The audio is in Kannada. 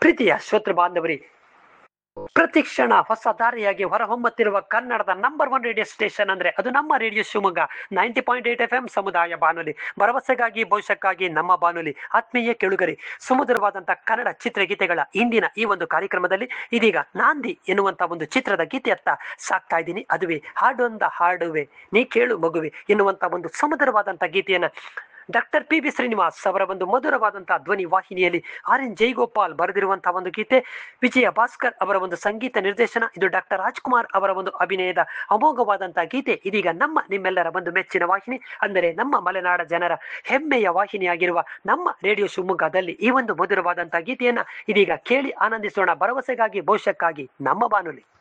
ಪ್ರೀತಿಯ ಶ್ರೋತೃ ಬಾಂಧವರಿ ಪ್ರತಿಕ್ಷಣ ಹೊಸ ದಾರಿಯಾಗಿ ಹೊರಹೊಮ್ಮುತ್ತಿರುವ ಕನ್ನಡದ ನಂಬರ್ ಒನ್ ರೇಡಿಯೋ ಸ್ಟೇಷನ್ ಅಂದ್ರೆ ಅದು ನಮ್ಮ radio Shivamogga ninety point eight F M ಸಮುದಾಯ ಬಾನುಲಿ ಭರವಸೆಗಾಗಿ ಭವಿಷ್ಯಕ್ಕಾಗಿ ನಮ್ಮ ಬಾನುಲಿ ಆತ್ಮೀಯ ಕೆಳುಗರಿ ಸುಮಧುರವಾದಂತಹ ಕನ್ನಡ ಚಿತ್ರಗೀತೆಗಳ ಇಂದಿನ ಈ ಒಂದು ಕಾರ್ಯಕ್ರಮದಲ್ಲಿ ಇದೀಗ ನಾಂದಿ ಎನ್ನುವಂತ ಒಂದು ಚಿತ್ರದ ಗೀತೆಯತ್ತ ಸಾಕ್ತಾ ಇದ್ದೀನಿ ಅದುವೇ ಹಾಡೊಂದ ಹಾಡುವೆ ನೀ ಕೇಳು ಮಗುವೆ ಎನ್ನುವಂತ ಒಂದು ಸುಮಧುರವಾದಂತ ಗೀತೆಯನ್ನ ಡಾಕ್ಟರ್ ಪಿ ಬಿ ಶ್ರೀನಿವಾಸ್ ಅವರ ಒಂದು ಮಧುರವಾದಂತಹ ಧ್ವನಿ ವಾಹಿನಿಯಲ್ಲಿ ಆರ್ ಎನ್ ಜೈಗೋಪಾಲ್ ಬರೆದಿರುವಂತಹ ಒಂದು ಗೀತೆ ವಿಜಯ ಭಾಸ್ಕರ್ ಅವರ ಒಂದು ಸಂಗೀತ ನಿರ್ದೇಶನ ಇದು ಡಾಕ್ಟರ್ ರಾಜ್ಕುಮಾರ್ ಅವರ ಒಂದು ಅಭಿನಯದ ಅಮೋಘವಾದಂತಹ ಗೀತೆ ಇದೀಗ ನಮ್ಮ ನಿಮ್ಮೆಲ್ಲರ ಒಂದು ಮೆಚ್ಚಿನ ವಾಹಿನಿ ಅಂದರೆ ನಮ್ಮ ಮಲೆನಾಡ ಜನರ ಹೆಮ್ಮೆಯ ವಾಹಿನಿಯಾಗಿರುವ ನಮ್ಮ ರೇಡಿಯೋ ಶಿವಮೊಗ್ಗದಲ್ಲಿ ಈ ಒಂದು ಮಧುರವಾದಂತಹ ಗೀತೆಯನ್ನ ಇದೀಗ ಕೇಳಿ ಆನಂದಿಸೋಣ ಭರವಸೆಗಾಗಿ ಭವಿಷ್ಯಕ್ಕಾಗಿ ನಮ್ಮ ಬಾನುಲಿ